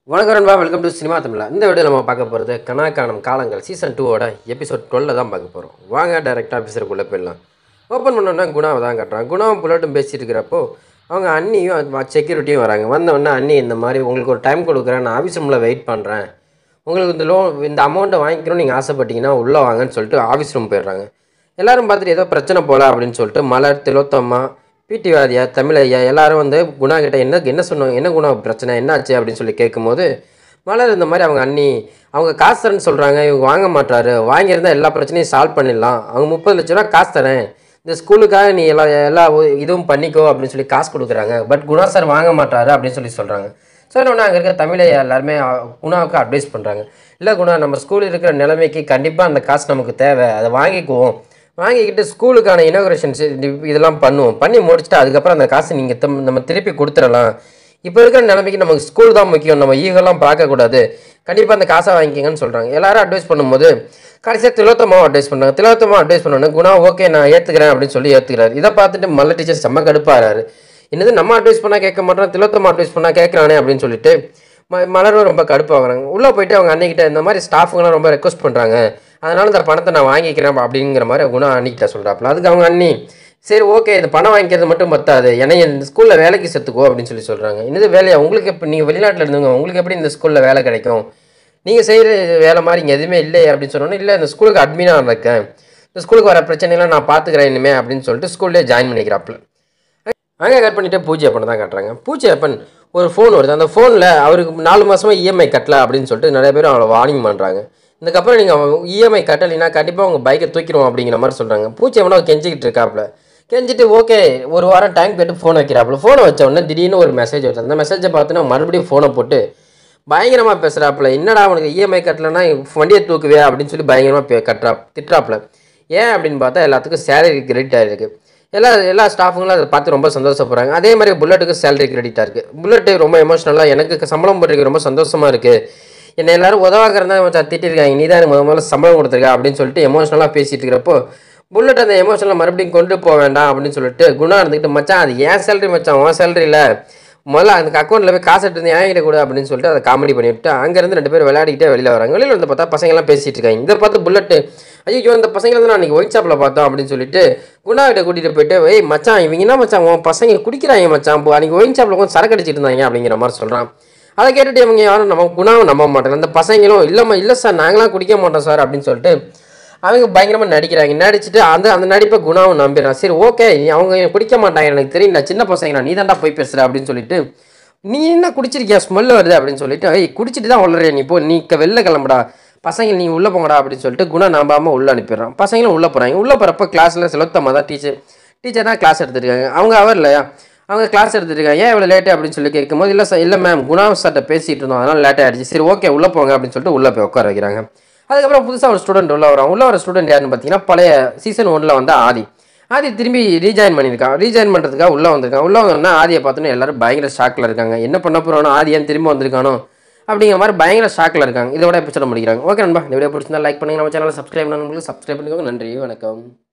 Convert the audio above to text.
வணக்கம் நண்பா welcome to cinema தமிழா இந்த வீடியோ நம்ம பார்க்க போகிறது கனா காணும் காலங்கள் சீசன் டூவோட எபிசோட் டுவெல்ல தான் பார்க்க போகிறோம் வாங்க டேரெக்டாக ஆஃபீஸருக்குள்ளே போயிடலாம் ஓப்பன் பண்ணோன்னா குணாவை தான் கட்டுறான் குணாவும் புல்லட்டும் பேசிட்டு இருக்கிறப்போ அவங்க அண்ணியும் செக்யூரிட்டியும் வராங்க வந்தவொடனே அண்ணி இந்த மாதிரி உங்களுக்கு ஒரு டைம் கொடுக்குறேன் நான் ஆஃபீஸ் ரூமில் வெயிட் பண்ணுறேன் உங்களுக்கு இந்த லோன் இந்த அமௌண்ட்டை வாங்கிக்கணும்னு நீங்கள் ஆசைப்பட்டீங்கன்னா உள்ளே வாங்கன்னு சொல்லிட்டு ஆஃபீஸ் ரூம் போயிடுறாங்க எல்லாரும் பார்த்துட்டு ஏதோ பிரச்சனை போல அப்படின்னு சொல்லிட்டு மலர் திலோத்தம்மா பிடி வாதியா தமிழையா எல்லாரும் வந்து குணா கிட்ட என்ன என்ன சொன்னாங்க என்ன குணா பிரச்சனை என்னாச்சு அப்படின்னு சொல்லி கேட்கும்போது மலர் இந்த மாதிரி அவங்க அண்ணி அவங்க காசு தரேன்னு சொல்கிறாங்க இவங்க வாங்க மாட்டாரு வாங்கியிருந்தா எல்லா பிரச்சனையும் சால்வ் பண்ணிடலாம் அவங்க முப்பது லட்ச ரூபா காசு தரேன் இந்த ஸ்கூலுக்காக நீ எல்லா எல்லா உ- இதுவும் பண்ணிக்கோ அப்படின்னு சொல்லி காசு கொடுக்குறாங்க பட் குணா சார் வாங்க மாட்டாரு அப்படின்னு சொல்லி சொல்கிறாங்க சார் ஒன்று அங்கே இருக்க தமிழை எல்லாருமே அ, குணாவுக்கு அட்வைஸ் பண்ணுறாங்க இல்லை குணா நம்ம ஸ்கூல் இருக்கிற நிலைமைக்கு கண்டிப்பாக அந்த காசு நமக்கு தேவை அதை வாங்கிக்குவோம் வாங்கிக்கிட்டு ஸ்கூலுக்கான இனாகுரேஷன்ஸ் இதெல்லாம் பண்ணுவோம் பண்ணி முடிச்சுட்டு அதுக்கப்புறம் அந்த காசை நீங்கள் நம்ம திருப்பி கொடுத்துடலாம் இப்போ இருக்கிற நிலைமைக்கு நமக்கு ஸ்கூல் தான் முக்கியம் நம்ம ஈகெல்லாம் பார்க்கக்கூடாது கண்டிப்பாக அந்த காசை வாங்கிக்கங்கன்னு சொல்கிறாங்க எல்லாரும் அட்வைஸ் பண்ணும்போது கடைசியாக திலோத்தமாவும் அட்வைஸ் பண்ணாங்க திலோத்தமா அட்வைஸ் பண்ணோன்னே குணா ஓகே நான் ஏற்றுக்கிறேன் அப்படின்னு சொல்லி ஏற்றுக்கிறாரு இதை பார்த்துட்டு மல்ல டீச்சர் செம்ம கடுப்பாகிறாரு என்னது நம்ம அட்வைஸ் பண்ணால் கேட்க மாட்டோம் திலோத்தமா அட்வைஸ் பண்ணால் கேட்குறானே அப்படின்னு சொல்லிட்டு ம மலரும் ரொம்ப கடுப்பாகிறாங்க உள்ளே போயிட்டு அவங்க அன்னைக்கிட்ட இந்த மாதிரி ஸ்டாஃபுங்களாம் ரொம்ப ரெக்வஸ்ட் பண்ணுறாங்க அதனால இந்த பணத்தை நான் வாங்கிக்கிறேன் அப்படிங்கிற மாதிரி குணா அன்னிக்கிட்ட சொல்கிறாப்புல அதுக்கு அவங்க அண்ணி சரி ஓகே இந்த பணம் வாங்கிக்கிறது மட்டும் பத்தாது ஏன்னா இந்த ஸ்கூலில் வேலைக்கு சேர்த்துக்கோ அப்படின்னு சொல்லி சொல்கிறாங்க என்னது வேலையா உங்களுக்கு இப்போ நீங்கள் வெளிநாட்டில் இருந்தவங்க உங்களுக்கு எப்படி இந்த ஸ்கூலில் வேலை கிடைக்கும் நீங்கள் செய்கிற வேலை மாதிரி இங்கே எதுவுமே இல்லை அப்படின்னு சொன்னோன்னே இல்லை இந்த ஸ்கூலுக்கு அட்மினாக இருக்கேன் இந்த ஸ்கூலுக்கு வர பிரச்சனைலாம் நான் பார்த்துக்கிறேன் இனிமே அப்படின்னு சொல்லிட்டு ஸ்கூல்லே ஜாயின் பண்ணிக்கிறாப்புல அங்கே கட் பண்ணிவிட்டு பூஜை அப்பன் தான் காட்டுறாங்க பூஜை அப்பன் ஒரு ஃபோன் வருது அந்த ஃபோனில் அவருக்கு நாலு மாதமாக இஎம்ஐ கட்டல அப்படின்னு சொல்லிட்டு நிறைய பேர் அவளை வார்னிங் பண்ணுறாங்க இதுக்கப்புறம் நீங்கள் இஎம்ஐ கட்டலைன்னா கண்டிப்பாக உங்கள் பைக்கை தூக்கிடுவோம் அப்படிங்கிற மாதிரி சொல்கிறாங்க பூச்சி அவனை கெஞ்சிக்கிட்டு இருக்காப்புல கெஞ்சிட்டு ஓகே ஒரு வாரம் டைம் கேட்டு ஃபோன் வைக்கிறாப்புல ஃபோனை வச்ச உடனே திடீர்னு ஒரு மெசேஜ் வருது அந்த மெசேஜை பார்த்துன்னா மறுபடியும் ஃபோனை போட்டு பயங்கரமாக பேசுகிறாப்புல என்னடா அவனுக்கு இஎம்ஐ கட்டலைன்னா வண்டியை தூக்குவே அப்படின்னு சொல்லி பயங்கரமாக கட்டுறா திட்டுறாப்புல ஏன் அப்படின்னு பார்த்தா எல்லாத்துக்கும் சேலரி கிரெடிட் ஆகிருக்கு எல்லா எல்லா ஸ்டாஃபுங்களும் அதை பார்த்து ரொம்ப சந்தோஷப்படுறாங்க அதே மாதிரி புல்லட்டுக்கு சேலரி கிரெடிட்டாக இருக்குது புல்லட்டு ரொம்ப எமோஷ்னலாக எனக்கு சம்பளம் போட்டிருக்கு ரொம்ப சந்தோஷமாக இருக்குது என்னை எல்லாரும் உதவாக்கிறதா மச்சான் திட்டிருக்காங்க நீ தான் எனக்கு முத முதல்ல சம்பளம் கொடுத்துருக்க அப்படின்னு சொல்லிட்டு எமோஷ்னலாக பேசிட்டு இருக்கிறப்போ புல்லட் அந்த எமோஷனலை மறுபடியும் கொண்டு போக வேண்டாம் அப்படின்னு சொல்லிட்டு குணா இருந்துக்கிட்டு மச்சான் அது ஏன் சேலரி மச்சான் உன் சேலரி இல்லை முதல்ல அந்த அக்கௌண்ட்டில் போய் காசு எடுத்து ஏங்கிட்ட கூட அப்படின்னு சொல்லிட்டு அதை காமெடி பண்ணிவிட்டு அங்கேருந்து ரெண்டு பேர் விளையாடிக்கிட்டே வெளியில் வராங்க வெளியில் வந்து பார்த்தா பசங்கள்லாம் பேசிட்டு இருக்காங்க இதை பார்த்து புல்லட்டு ஐயோ இந்த பசங்களை தான் நான் அன்றைக்கி ஒயிட் ஷாப்பில் பார்த்தோம் அப்படின்னு சொல்லிட்டு குணா கிட்ட கூட்டிகிட்டு போயிட்டு ஏய் மச்சான் இவங்க என்ன மச்சான் உன் பசங்க குடிக்கிறாங்க மச்சான் இப்போ அன்றைக்கி ஒயின் ஷாப்பில் கொஞ்சம் சரக்கு அடிச்சிட்டு இருந்தாங்க அப்படிங்கிற மாதிரி சொல்கிறான் அதை கேட்டுட்டு இவங்க யாரும் நம்ம குணாவை நம்ப மாட்டாங்க அந்த பசங்களும் இல்லைம்மா இல்லை சார் நாங்களாம் குடிக்க மாட்டோம் சார் அப்படின்னு சொல்லிட்டு அவங்க பயங்கரமாக நடிக்கிறாங்க நடிச்சுட்டு அந்த அந்த நடிப்பை குணாவும் நம்பிடுறான் சரி ஓகே அவங்க குடிக்க மாட்டாங்க எனக்கு தெரியும் நான் சின்ன பசங்க நீ தான்டா போய் பேசுகிற அப்படின்னு சொல்லிட்டு நீ என்ன குடிச்சிருக்கியா ஸ்மெல் வருது அப்படின்னு சொல்லிட்டு ஏய் குடிச்சிட்டு தான் உள்ளறியா நீ போ நீ க- வெளில கிளம்புடா பசங்க நீ உள்ளே போங்கடா அப்படின்னு சொல்லிட்டு குணா நம்பாமல் உள்ளே அனுப்பிடுறான் பசங்களும் உள்ளே போகிறாங்க உள்ளே போகிறப்ப கிளாஸில் செலுத்தமாக தான் டீச்சர் டீச்சர் தான் கிளாஸ் எடுத்துருக்காங்க அவங்க அவர் இல்லையா அவங்க கிளாஸ் எடுத்துருக்காங்க ஏன் இவ்வளோ லேட்டு அப்படின்னு சொல்லி கேட்கும்போது இல்லை சார் இல்லை மேம் குணா சார்ட்ட பேசிகிட்டு இருந்தோம் அதனால் லேட் ஆகிடுச்சு சரி ஓகே உள்ளே போங்க அப்படின்னு சொல்லிட்டு உள்ளே போய் உட்கார வைக்கிறாங்க அதுக்கப்புறம் புதுசாக ஒரு ஸ்டூடெண்ட் உள்ள வரான் உள்ள வர ஸ்டூடெண்ட் யாருன்னு பார்த்தீங்கன்னா பழைய சீசன் ஒன்றில் வந்து ஆதி ஆதி திரும்பி ரீஜாயின் பண்ணியிருக்கான் ரீஜாயின் பண்ணுறதுக்காக உள்ளே வந்திருக்கான் உள்ளே வந்தோன்னா ஆதியை பார்த்தோன்னே எல்லாரும் பயங்கர ஷாக்கில் இருக்காங்க என்ன பண்ண போகிறானோ ஆதி ஏன் திரும்ப வந்திருக்கானோ அப்படிங்கிற மாதிரி பயங்கர ஷாக்கில் இருக்காங்க இதோட எபிசோட முடிக்கிறாங்க ஓகே நண்பா இந்த வீடியோ பிடிச்சிருந்தா லைக் பண்ணுங்க நம்ம சேனலை சப்ஸ்கிரைப் பண்ணுங்களுக்கு சப்ஸ்கிரைப் பண்ணிக்கோங்க நன்றி வணக்கம்